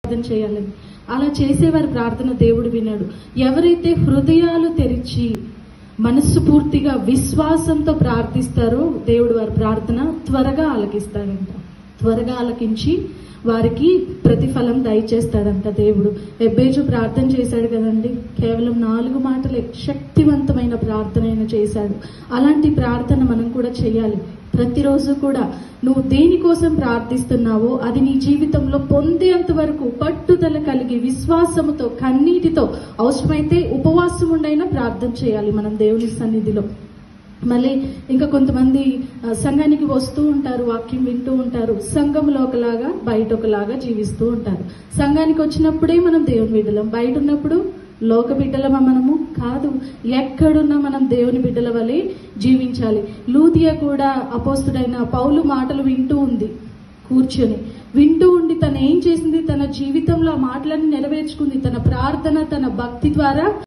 ప్రార్థన చేయాలని అలా చేసేవారి ప్రార్థన దేవుడు విన్నాడు ఎవరైతే హృదయాలు తెరిచి మనస్సు పూర్తిగా విశ్వాసంతో ప్రార్థిస్తారో దేవుడు వారి ప్రార్థన త్వరగా ఆలకిస్తాడంట త్వరగా ఆలకించి వారికి ప్రతిఫలం దయచేస్తాడంట దేవుడు ఎబ్బేజు ప్రార్థన చేశాడు కదండి కేవలం నాలుగు మాటలే శక్తివంతమైన ప్రార్థన ఆయన చేశాడు అలాంటి ప్రార్థన మనం కూడా చేయాలి ప్రతిరోజు కూడా నువ్వు దేనికోసం ప్రార్థిస్తున్నావో అది నీ జీవితంలో పొందేంత వరకు పట్టుదల కలిగి విశ్వాసముతో కన్నీటితో అవసరమైతే ఉపవాసం ఉండైనా ప్రార్థన చేయాలి మనం దేవుని సన్నిధిలో మళ్ళీ ఇంకా కొంతమంది ఆ, సంఘానికి వస్తూ ఉంటారు వాక్యం వింటూ ఉంటారు సంఘంలో ఒకలాగా బయట ఒకలాగా జీవిస్తూ ఉంటారు సంఘానికి వచ్చినప్పుడే మనం దేవుని బిడ్డలం బయట ఉన్నప్పుడు లోక బిడ్డలమా మనము కాదు ఎక్కడున్నా మనం దేవుని బిడ్డల వలె జీవించాలి లూదియా కూడా అపోస్తుడైన పౌలు మాటలు వింటూ ఉంది కూర్చొని వింటూ ఉండి తను ఏం చేసింది తన జీవితంలో ఆ మాటలన్నీ నెరవేర్చుకుంది తన ప్రార్థన తన భక్తి ద్వారా